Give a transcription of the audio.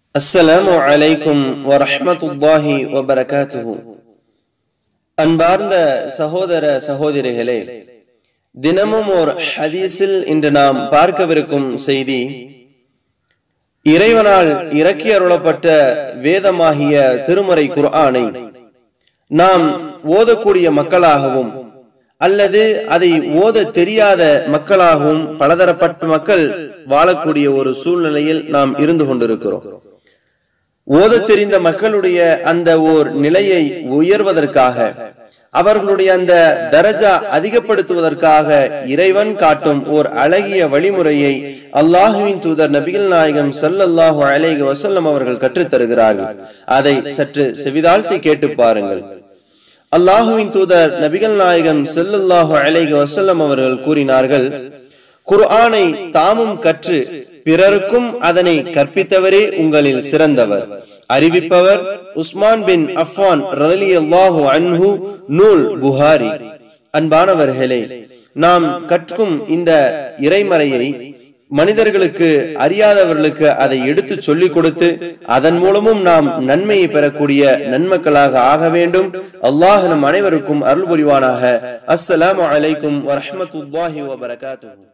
அஸ்ஸலாமு அலைக்கும் வரஹ்மத்துல்லாஹி வபரகாத்துஹு அன்பார்ந்த சகோதர சகோதரிகளே தினமும் ஒரு ஹதீஸில் இன்று நாம் பார்க்கவிருக்கும் செய்தி இறைவனால் இறக்கி அருளப்பட்ட வேதமாகிய திருமறை குர்ஆனை நாம் ஓதக்கூடிய மக்களாகவும் அல்லது அதை ஓத தெரியாத மக்களாகவும் பலதரப்பட்ட மக்கள் வாழக்கூடிய ஒரு சூழ்நிலையில் நாம் இருந்து கொண்டிருக்கிறோம் ஓத தெரிந்த மக்களுடைய அந்த ஓர் நிலையை உயர்வதற்காக அவர்களுடைய அந்த தரஜா அதிகப்படுத்துவதற்காக இறைவன் காட்டும் ஓர் அழகிய வழிமுறையை அல்லாஹுவின் தூதர் நபிகள் நாயகம் சல்லல்லாஹு அலைஹி வசல்லம் அவர்கள் கற்றுத் தருகிறார்கள் அதை சற்று செவிதாழ்த்தி கேட்டு பாருங்கள் அல்லாஹுவின் தூதர் நபிகள் நாயகம் செல்லல்லாஹு அலைஹி வசல்லம் அவர்கள் கூறினார்கள் குர்ஆனை தாமும் கற்று பிறருக்கும் அதனை கற்பித்தவரே உங்களில் சிறந்தவர் அறிவிப்பவர் உஸ்மான் பின் அஃபான் ரலி அல்லாஹு அன்ஹு நூல் புகாரி அன்பானவர்களே நாம் கற்கும் இந்த இறைமறையை மனிதர்களுக்கு அறியாதவர்களுக்கு அதை எடுத்து சொல்லிக் கொடுத்து அதன் மூலமும் நாம் நன்மையை பெறக்கூடிய நன்மக்களாக ஆக வேண்டும் அல்லாஹ் நம் அனைவருக்கும் அருள் புரிவானாக அஸ்ஸலாமு அலைக்கும் வரஹமத்துல்லாஹி வபரகாத்துஹு